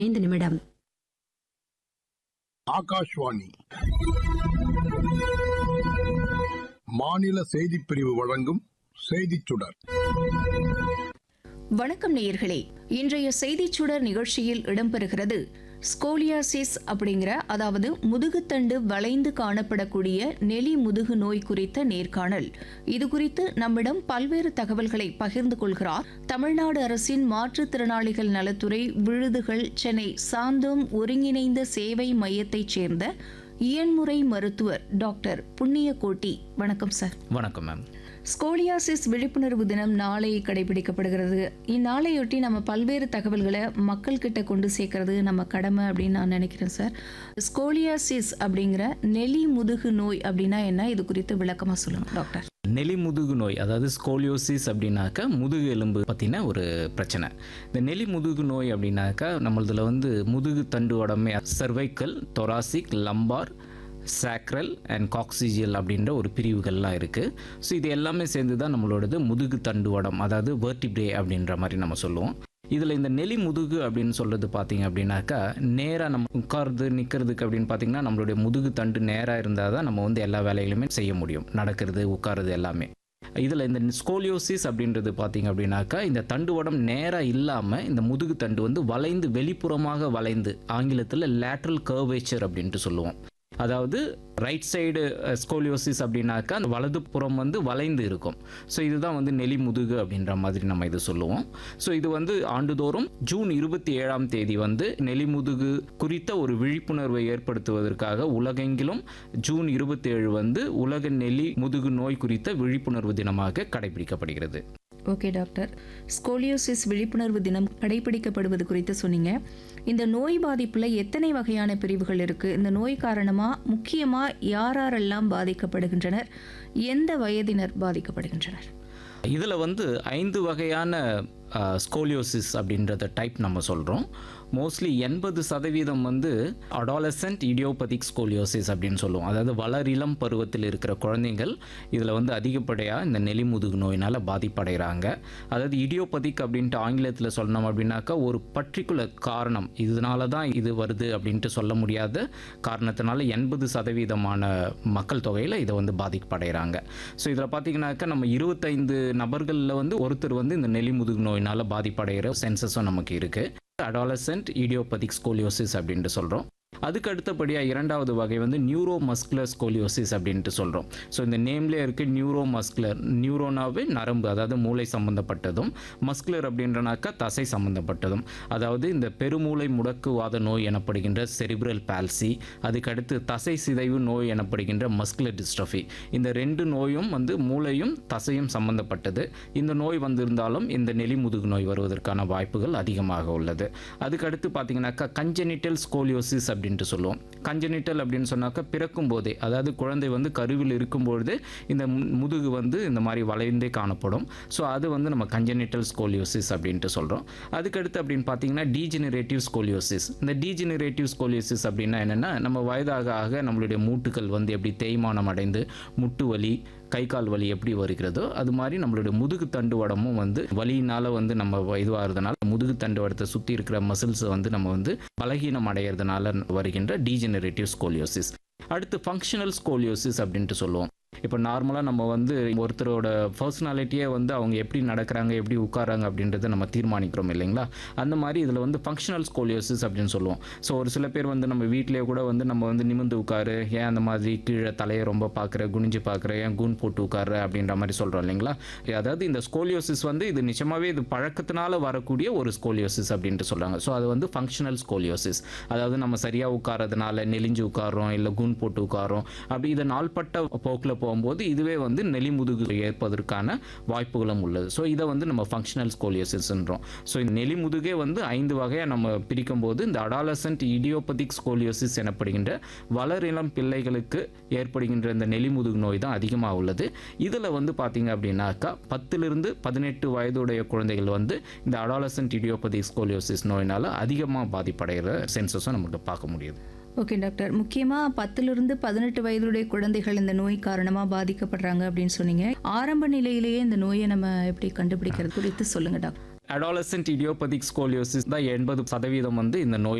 ஐந்து நிமிடம் ஆகாஷ்வாணி மாநில செய்திப் பிரிவு வழங்கும் செய்திச் சுடர் வணக்கம் நேயர்களே இன்றைய செய்திச் சுடர் நிகழ்ச்சியில் இடம்பெறுகிறது ஸ்கோலியாசிஸ் அப்படிங்கிற அதாவது முதுகுத்தண்டு வளைந்து காணப்படக்கூடிய நெலி முதுகு நோய் குறித்த நேர்காணல் இது குறித்து நம்மிடம் பல்வேறு தகவல்களை பகிர்ந்து கொள்கிறார் தமிழ்நாடு அரசின் மாற்றுத்திறனாளிகள் நலத்துறை விழுதுகள் சென்னை சாந்தோம் ஒருங்கிணைந்த சேவை மையத்தைச் சேர்ந்த இயன்முறை மருத்துவர் டாக்டர் புண்ணியகோட்டி வணக்கம் சார் வணக்கம் மேம் ஸ்கோலியாசிஸ் விழிப்புணர்வு தினம் நாளை கடைபிடிக்கப்படுகிறது இந்நாளையொட்டி நம்ம பல்வேறு தகவல்களை மக்கள் கிட்ட கொண்டு சேர்க்கறது நம்ம கடமை அப்படின்னு நான் நினைக்கிறேன் சார் ஸ்கோலியாசிஸ் அப்படிங்கிற நெலி முதுகு நோய் அப்படின்னா என்ன இது குறித்து விளக்கமா சொல்லுங்க டாக்டர் நெலி முதுகு நோய் அதாவது ஸ்கோலியோசிஸ் அப்படின்னாக்கா முதுகு எலும்பு பற்றின ஒரு பிரச்சனை இந்த நெலி முதுகு நோய் அப்படின்னாக்கா நம்மளதுல வந்து முதுகு தண்டு உடம்பே cervical thoracic lumbar sacral and coccygeal அப்படின்ற ஒரு பிரிவுகள்லாம் இருக்குது ஸோ இது எல்லாமே சேர்ந்து தான் நம்மளோடது முதுகு தண்டு உடம் அதாவது வேர்டிப்ரே அப்படின்ற மாதிரி நம்ம சொல்லுவோம் இதில் இந்த நெலி முதுகு அப்படின்னு சொல்கிறது பார்த்தீங்க அப்படின்னாக்கா நேராக நம்ம உட்கார்றது நிற்கிறதுக்கு அப்படின்னு பார்த்தீங்கன்னா நம்மளுடைய முதுகு தண்டு நேராக இருந்தால் தான் நம்ம வந்து எல்லா வேலைகளுமே செய்ய முடியும் நடக்கிறது உட்காருறது எல்லாமே இதில் இந்த ஸ்கோலியோசிஸ் அப்படின்றது பார்த்தீங்க அப்படின்னாக்கா இந்த தண்டு உடம் நேராக இல்லாமல் இந்த முதுகு தண்டு வந்து வளைந்து வெளிப்புறமாக வளைந்து ஆங்கிலத்தில் லேட்ரல் கர்வேச்சர் அப்படின்ட்டு சொல்லுவோம் அதாவது ரைட் சைடு ஸ்கோலியோசிஸ் அப்படின்னாக்கா அந்த வலது புறம் வந்து வளைந்து இருக்கும் ஸோ இதுதான் வந்து நெலி முதுகு அப்படின்ற மாதிரி நம்ம இது சொல்லுவோம் ஸோ இது வந்து ஆண்டுதோறும் ஜூன் இருபத்தி ஏழாம் தேதி வந்து நெலி முதுகு குறித்த ஒரு விழிப்புணர்வை ஏற்படுத்துவதற்காக உலகெங்கிலும் ஜூன் இருபத்தி ஏழு வந்து உலக நெலி முதுகு நோய் குறித்த விழிப்புணர்வு தினமாக கடைபிடிக்கப்படுகிறது ஓகே டாக்டர் ஸ்கோலியோசிஸ் விழிப்புணர்வு தினம் கடைபிடிக்கப்படுவது குறித்து சொன்னீங்க இந்த நோய் பாதிப்புல எத்தனை வகையான பிரிவுகள் இருக்கு இந்த நோய் காரணமா முக்கியமா யாரெல்லாம் பாதிக்கப்படுகின்றனர் எந்த வயதினர் பாதிக்கப்படுகின்றனர் இதில் வந்து ஐந்து வகையான ஸ்கோலியோசிஸ் அப்படின்றத டைப் நம்ம சொல்கிறோம் மோஸ்ட்லி எண்பது சதவீதம் வந்து அடாலசன்ட் இடியோபதிக் ஸ்கோலியோசிஸ் அப்படின்னு சொல்லுவோம் அதாவது வளரிளம் பருவத்தில் இருக்கிற குழந்தைங்கள் இதில் வந்து அதிகப்படியாக இந்த நெலிமுதுகு நோயினால் பாதிப்படைகிறாங்க அதாவது இடியோபதிக் அப்படின்ட்டு ஆங்கிலத்தில் சொல்லணும் அப்படின்னாக்கா ஒரு பர்டிகுலர் காரணம் இதனால தான் இது வருது அப்படின்ட்டு சொல்ல முடியாத காரணத்தினால எண்பது சதவீதமான மக்கள் தொகையில் இதை வந்து பாதிப்படைகிறாங்க ஸோ இதில் பார்த்தீங்கன்னாக்கா நம்ம இருபத்தைந்து நபர்களில் வந்து ஒருத்தர் வந்து இந்த நெலிமுதுகு நோயினால் பாதிப்படைகிற சென்சஸும் நமக்கு இருக்குது அடாலசன்ட் இடியோபதிக் ஸ்கோலியோசிஸ் அப்படின்ட்டு சொல்கிறோம் அதுக்கு அடுத்தபடியாக இரண்டாவது வகை வந்து நியூரோ மஸ்குலர் ஸ்கோலியோசிஸ் அப்படின்ட்டு சொல்கிறோம் ஸோ இந்த நேம்லேயே இருக்குது நியூரோ மஸ்குலர் நியூரோனாவே நரம்பு அதாவது மூளை சம்மந்தப்பட்டதும் மஸ்குலர் அப்படின்றனாக்கா தசை சம்மந்தப்பட்டதும் அதாவது இந்த பெருமூளை முடக்குவாத நோய் எனப்படுகின்ற செரிப்ரல் பால்சி அதுக்கடுத்து தசை சிதைவு நோய் எனப்படுகின்ற மஸ்குலர் டிஸ்ட்ரஃபி இந்த ரெண்டு நோயும் வந்து மூளையும் தசையும் சம்பந்தப்பட்டது இந்த நோய் வந்திருந்தாலும் இந்த நெலி முதுகு நோய் வருவதற்கான வாய்ப்புகள் அதிகமாக உள்ளது அதுக்கடுத்து பார்த்தீங்கன்னாக்கா கஞ்சனிட்டல் ஸ்கோலியோசிஸ் அப்படின்ட்டு சொல்லுவோம் கஞ்சனிட்டல் அப்படின்னு சொன்னாக்கா பிறக்கும் போதே அதாவது குழந்தை வந்து கருவில் இருக்கும்பொழுது இந்த மு- முதுகு வந்து இந்த மாதிரி வளைந்தே காணப்படும் ஸோ அது வந்து நம்ம கஞ்சனிட்டல் ஸ்கோலியோசிஸ் அப்படின்ட்டு சொல்கிறோம் அதுக்கடுத்து அப்படின்னு பார்த்தீங்கன்னா டீஜெனரேட்டிவ் ஸ்கோலியோசிஸ் இந்த டீஜெனரேட்டிவ் ஸ்கோலியோசிஸ் அப்படின்னா என்னென்னா நம்ம வயதாக ஆக நம்மளுடைய மூட்டுகள் வந்து எப்படி தேய்மானம் அடைந்து முட்டு வலி கை கால் வலி எப்படி வருகிறதோ அது மாதிரி நம்மளுடைய முதுகு தண்டு உடம்பும் வந்து வலியினால வந்து நம்ம இதுவாகிறதுனால முதுகு தண்டு உடத்தை சுற்றி இருக்கிற மசில்ஸ் வந்து நம்ம வந்து பலகீனம் அடைகிறதுனால வருகின்ற டீஜெனரேட்டிவ் ஸ்கோலியோசிஸ் அடுத்து ஃபங்க்ஷனல் ஸ்கோலியோசிஸ் அப்படின்ட்டு சொல்லுவோம் இப்போ நார்மலாக நம்ம வந்து ஒருத்தரோட பர்சனாலிட்டியே வந்து அவங்க எப்படி நடக்கிறாங்க எப்படி உட்காராங்க அப்படின்றத நம்ம தீர்மானிக்கிறோம் இல்லைங்களா அந்த மாதிரி இதில் வந்து ஃபங்க்ஷனல் ஸ்கோலியோசிஸ் அப்படின்னு சொல்லுவோம் ஸோ ஒரு சில பேர் வந்து நம்ம வீட்டிலேயே கூட வந்து நம்ம வந்து நிமிந்து உட்காரு ஏன் அந்த மாதிரி கீழே தலையை ரொம்ப பார்க்குற குனிஞ்சு பார்க்குற ஏன் கூன் போட்டு உட்காரு அப்படின்ற மாதிரி சொல்கிறோம் இல்லைங்களா அதாவது இந்த ஸ்கோலியோசிஸ் வந்து இது நிஜமாவே இது பழக்கத்தினால வரக்கூடிய ஒரு ஸ்கோலியோசிஸ் அப்படின்ட்டு சொல்கிறாங்க ஸோ அது வந்து ஃபங்க்ஷனல் ஸ்கோலியோசிஸ் அதாவது நம்ம சரியாக உட்காரதுனால நெலிஞ்சு உட்காரோம் இல்லை கூன் போட்டு உட்காரோம் அப்படி இதை நாள்பட்ட போக்கில் போகும்போது இதுவே வந்து நெலிமுதுகு ஏற்பதற்கான வாய்ப்புகளும் உள்ளது ஸோ இதை வந்து நம்ம ஃபங்க்ஷனல் ஸ்கோலியோசிஸ்ன்றோம் ஸோ இந்த நெலிமுதுகே வந்து ஐந்து வகையாக நம்ம பிரிக்கும் போது இந்த அடாலசன்ட் இடியோபதிக் ஸ்கோலியோசிஸ் எனப்படுகின்ற வளரிளம் பிள்ளைகளுக்கு ஏற்படுகின்ற இந்த நெலிமுதுகு நோய் தான் அதிகமாக உள்ளது இதில் வந்து பார்த்தீங்க அப்படின்னாக்கா பத்திலிருந்து பதினெட்டு வயதுடைய குழந்தைகள் வந்து இந்த அடாலசன்ட் இடியோபதிக் ஸ்கோலியோசிஸ் நோயினால் அதிகமாக பாதிப்படைகிற சென்சஸும் நமக்கு பார்க்க முடியுது ஓகே டாக்டர் முக்கியமாக பத்திலிருந்து பதினெட்டு வயதுடைய குழந்தைகள் இந்த நோய் காரணமாக பாதிக்கப்படுறாங்க அப்படின்னு சொன்னீங்க ஆரம்ப நிலையிலேயே இந்த நோயை நம்ம எப்படி கண்டுபிடிக்கிறது குறித்து சொல்லுங்க டாக்டர் அடாலசன்ட் இடியோபதிக் ஸ்கோலியோசிஸ் தான் எண்பது சதவீதம் வந்து இந்த நோய்